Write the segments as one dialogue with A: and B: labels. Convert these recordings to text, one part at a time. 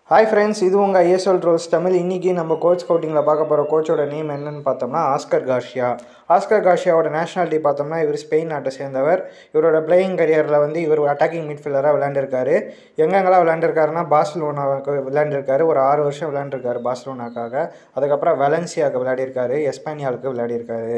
A: hi friends இது உங்கள் ISL rose Tamil இன்றைக்கி நம்ம கோச் ஸ்கவுட்டிங்கில் பார்க்க போகிற கோச்சோட நேம் என்னன்னு பார்த்தோம்னா ஆஸ்கர் கார்ஷியா ஆஸ்கர் கார்ஷியாவோட நேஷனாலிட்டி பார்த்தோம்னா இவர் ஸ்பெயின் நாட்டை சேர்ந்தவர் இவரோட பிளேயிங் கரியரில் வந்து இவர் அட்டாக்கிங் மிட்ஃபீல்டராக விளையாண்டுருக்காரு எங்கெங்கெல்லாம் விளையாண்டுருக்காருன்னா பார்சலோனாவுக்கு விளையாண்டுருக்காரு ஒரு ஆறு வருஷம் விளையாண்டுருக்காரு பார்சலோனாக்காக அதுக்கப்புறம் வெலன்சியாவுக்கு விளையாடிருக்காரு எஸ்பானியாவுக்கு விளையாடிருக்காரு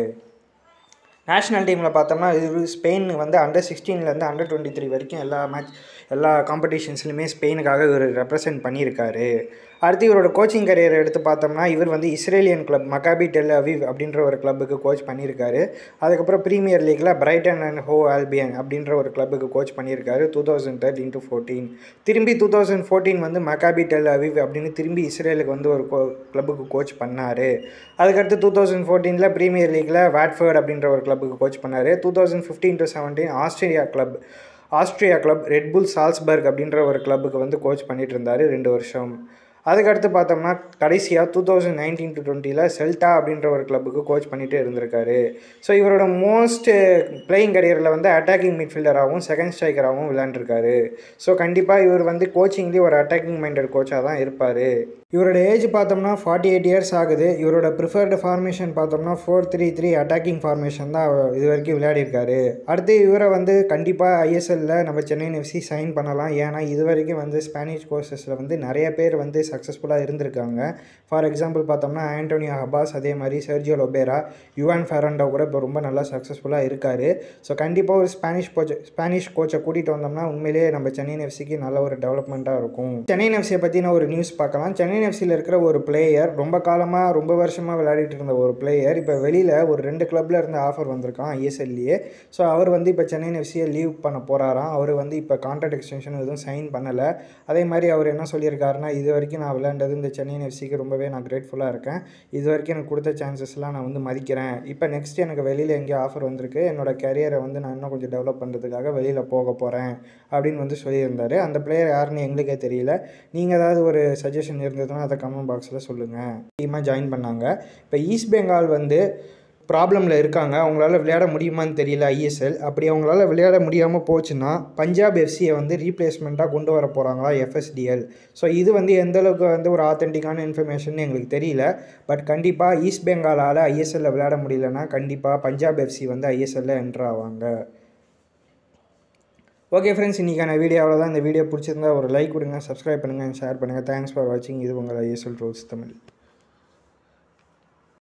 A: நேஷ்னல் டீமில் பார்த்தோம்னா இது ஸ்பெயின் வந்து அண்டர் சிக்ஸ்டீன்லேருந்து அண்டர் டுவெண்ட்டி த்ரீ வரைக்கும் எல்லா மேட்ச் எல்லா காம்படிஷன்ஸ்லையுமே ஸ்பெயினுக்காக இவர் ரெப்ரசென்ட் பண்ணியிருக்காரு அடுத்து இவரோட கோச்சிங் கரியர் எடுத்து பார்த்தோம்னா இவர் வந்து Israelian club Maccabi Tel Aviv அப்படின்ற ஒரு கிளப்புக்கு கோச் பண்ணியிருக்காரு அதுக்கப்புறம் ப்ரீமியர் லீக்கில் பிரைட்டன் அண்ட் ஹோ ஆல்பியன் அப்படின்ற ஒரு கிளப்புக்கு கோச் பண்ணியிருக்காரு two thousand thirteen to fourteen திரும்பி டூ தௌசண்ட் ஃபோர்டீன் வந்து மகாபி டெல் அவிவ் அப்படின்னு திரும்பி இஸ்ரேலுக்கு வந்து ஒரு கோ கிளப்புக்கு கோச் பண்ணார் அதுக்கடுத்து டூ தௌசண்ட் ஃபோர்டீனில் ப்ரீமியர் லீக்கில் வாட்ஃபர்ட் அப்படின்ற ஒரு கிளப்புக்கு கோச் பண்ணார் two thousand fifteen to seventeen Australia club Austria club Red Bull Salzburg அப்படின்ற ஒரு கிளப்புக்கு வந்து கோச் பண்ணிட்டு இருந்தார் ரெண்டு வருஷம் அதுக்கடுத்து பார்த்தோம்னா கடைசியாக டூ தௌசண்ட் நைன்டீன் டு டுவெண்ட்டியில் செல்டா அப்படின்ற ஒரு கிளப்புக்கு கோச் பண்ணிகிட்டே இருந்திருக்காரு ஸோ இவரோட மோஸ்ட் பிளேயிங் கரியரில் வந்து அட்டாக்கிங் மிட்ஃபீல்டராகவும் செகண்ட் ஸ்ட்ரைக்கராகவும் விளையாண்டுருக்காரு ஸோ கண்டிப்பாக இவர் வந்து கோச்சிங்லேயும் ஒரு அட்டாக்கிங் மைண்டட் கோச்சாக தான் இருப்பார் இவரோட ஏஜ் பார்த்தோம்னா ஃபார்ட்டி எயிட் இயர்ஸ் ஆகுது இவரோட ப்ரிஃபர்டு ஃபார்மேஷன் பார்த்தோம்னா four three three attacking formation தான் இது வரைக்கும் விளையாடிருக்காரு அடுத்து இவரை வந்து கண்டிப்பாக ஐஎஸ்எல்லில் நம்ம சென்னை எஃப்சி சைன் பண்ணலாம் ஏன்னா இது வரைக்கும் வந்து ஸ்பானிஷ் கோர்சஸில் வந்து நிறைய பேர் வந்து சக்ஸஸ்ஃபுல்லாக இருந்திருக்காங்க ஃபார் எக்ஸாம்பிள் பார்த்தோம்னா ஆண்டோனியோ ஹபாஸ் அதே மாதிரி செர்ஜியோ லொபேரா யுவான் ஃபெரண்டோ கூட இப்போ ரொம்ப நல்லா சக்ஸஸ்ஃபுல்லாக இருக்கார் ஸோ கண்டிப்பாக ஒரு ஸ்பானிஷ் கோச் ஸ்பானிஷ் கோச்சை கூட்டிகிட்டு வந்தோம்னா உண்மையிலேயே நம்ம சென்னை எஃப்சிக்கு நல்ல ஒரு டெவலப்மெண்ட்டாக இருக்கும் சென்னை எஃப்சியை பற்றின ஒரு நியூஸ் பார்க்கலாம் சென்னை எஃப்சியில் இருக்கிற ஒரு பிளேயர் ரொம்ப காலமாக ரொம்ப வருஷமாக விளையாடிட்டு இருந்த ஒரு பிளேயர் இப்போ வெளியில் ஒரு ரெண்டு கிளப்பில் இருந்து ஆஃபர் வந்திருக்கான் ஐஎஸ்எல்லையே ஸோ அவர் வந்து இப்போ சென்னை எஃப்சியை லீவ் பண்ண போகிறாராம் அவர் வந்து இப்போ கான்ட்ராக்ட் எக்ஸ்டென்ஷன் எதுவும் சைன் பண்ணலை அதே மாதிரி அவர் என்ன சொல்லியிருக்காருன்னா இது வரைக்கும் நான் விளையாண்டது இந்த சென்னை எஃப்சிக்கு ரொம்பவே நான் கிரேட்ஃபுல்லாக இருக்கேன் இது வரைக்கும் எனக்கு கொடுத்த சான்சஸ்லாம் நான் வந்து மதிக்கிறேன் இப்போ நெக்ஸ்ட் எனக்கு வெளியில் எங்கேயோ ஆஃபர் வந்திருக்கு என்னோட கரியரை வந்து நான் இன்னும் கொஞ்சம் டெவலப் பண்ணுறதுக்காக வெளியில் போக போகிறேன் அப்படின்னு வந்து சொல்லியிருந்தார் அந்த பிளேயர் யாருன்னு எங்களுக்கே தெரியல நீங்கள் ஏதாவது ஒரு சஜஷன் இருந்ததுன்னா அதை கமெண்ட் பாக்ஸில் சொல்லுங்கள் டீமாக ஜாயின் பண்ணாங்க இப்போ ஈஸ்ட் பெங்கால் வந்து ப்ராப்ளமில் இருக்காங்க அவங்களால விளையாட முடியுமான்னு தெரியல ஐஎஸ்எல் அப்படி அவங்களால விளையாட முடியாமல் போச்சுன்னா பஞ்சாப் எஃப்சியை வந்து ரீப்ளேஸ்மெண்ட்டாக கொண்டு வர போகிறாங்களா எஃப்எஸ்டிஎல் ஸோ இது வந்து எந்தளவுக்கு வந்து ஒரு ஆத்தென்டிக்கான இன்ஃபர்மேஷன் எங்களுக்கு தெரியல பட் கண்டிப்பாக ஈஸ்ட் பெங்காலால் ஐஎஸ்எல்லில் விளையாட முடியலன்னா கண்டிப்பாக பஞ்சாப் எஃப்சி வந்து ஐஎஸ்எல்லில் என்ட்ரு ஆவாங்க ஓகே ஃப்ரெண்ட்ஸ் இன்றைக்கான வீடியோ அவ்வளோதான் இந்த வீடியோ பிடிச்சிருந்தா ஒரு லைக் கொடுங்க சப்ஸ்கிரைப் பண்ணுங்கள் ஷேர் பண்ணுங்கள் தேங்க்ஸ் ஃபார் வாட்சிங் இது உங்கள் ஐஎஸ்எல் ரோல்ஸ் தமிழ்